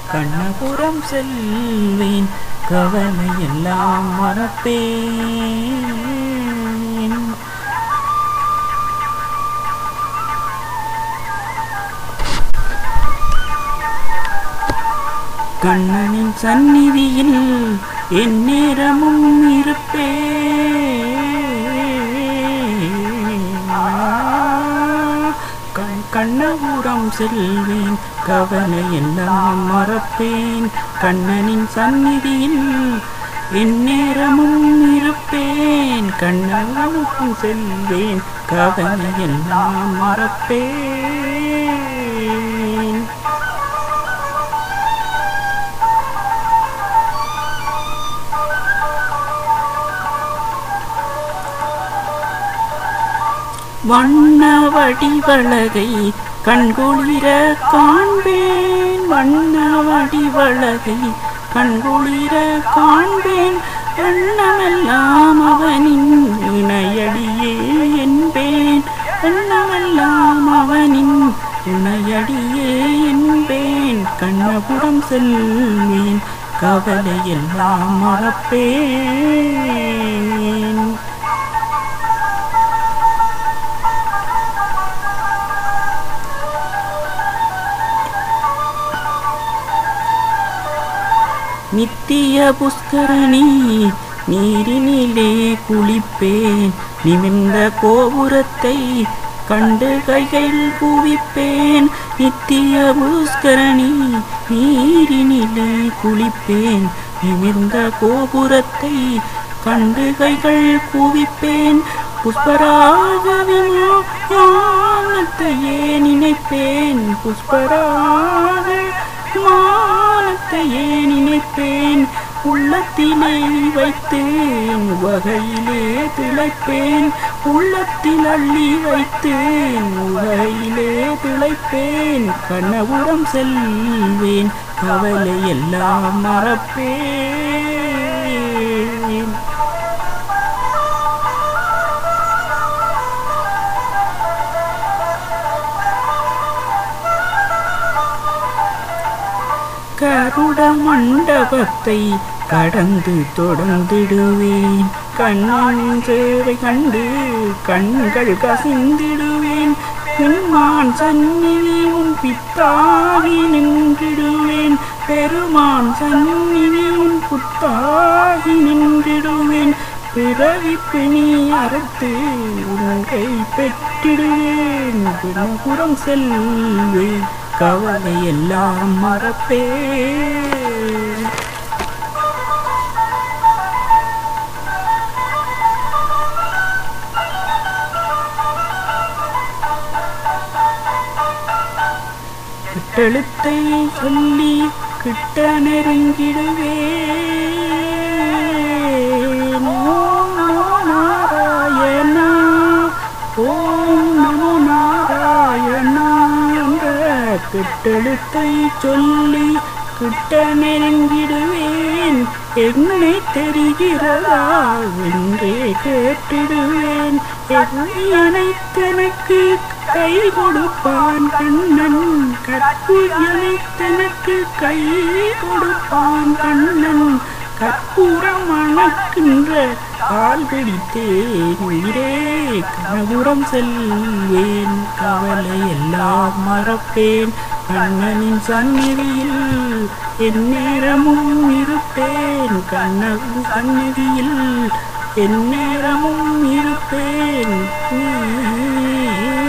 கண்ணபுரம் செல்வேன் கவலை எல்லாம் மறப்பேன் கண்ணனின் சந்நிதியில் என் நேரமும் இருப்பேன் கண் கண்ணபுரம் செல்வேன் கவலை எல்லாம் மறப்பேன் கண்ணனின் சந்நிதியில் என் நேரமும் இருப்பேன் கண்ணபுரம் செல்வேன் கவலை எல்லாம் மறப்பேன் வண்ண வடிவழகை கண்குளிர காண்பேன் வண்ண வடிவழகை கண்குளிர காண்பேன் எண்ணமெல்லாம் அவனின் இணையடியே என்பேன் எண்ணமெல்லாம் அவனின் இணையடியே என்பேன் கண்ணபுரம் செல்வேன் கவலை எல்லாம் மறப்பேன் நித்திய புஷ்கரணி நீரினிலே குளிப்பேன் நிமிர்ந்த கோபுரத்தை கண்டு கைகள் குவிப்பேன் நித்திய புஷ்கரணி நீரினிலே குளிப்பேன் நிமிர்ந்த கோபுரத்தை கண்டு கைகள் குவிப்பேன் புஷ்பராக விமானத்தையே நினைப்பேன் புஷ்பராக விமானத்தையே நினைப்பேன் உள்ளத்திலே வைத்தேன் வகையிலே திளைப்பேன் உள்ளத்தில் அள்ளி வைத்தேன் வகையிலே திளைப்பேன் கண்ணபுரம் செல்வேன் கவலை எல்லாம் மறப்பேன் கருட மண்டபத்தை கடந்து தொடர்ந்திடுவேன் கண்ணன் சேவை கண்டு கண்கள் கசிந்திடுவேன் பெருமான் சந்நிதி உன் பித்தாகி நின்றிடுவேன் பெருமான் சந்நிதி உன் புத்தாகி நின்றிடுவேன் பிறவி பிணி அறுத்து உன் கை பெற்றிடுவேன் குணபுரம் செல்வேன் கவலை எல்லாம் மறப்பேன் கிட்டெழுத்தை சொல்லி கிட்ட நெருங்கிடுவேன் ஓம் நமோ நாராயணா ஓம் நமோ நாராயணா என்ற கிட்டெழுத்தை சொல்லி கிட்ட நெருங்கிடுவேன் என்னை தெரிகிறதா என்றே கேட்டிடுவேன் அனைத்தனக்கு கை கொடுப்பான் கண்ணன் கற்பு அனைத்தனக்கு கை கொடுப்பான் கண்ணன் கற்பூரம் அணைக்கின்ற கால் பிடித்தேன் உயிரே கனபுரம் செல்வேன் கவலை எல்லாம் மறப்பேன் கண்ணனின் சந்நிதியில் என் நேரமும் இருப்பேன் கண்ணன் சந்நிதியில் என் நேரமும் இருப்பேன்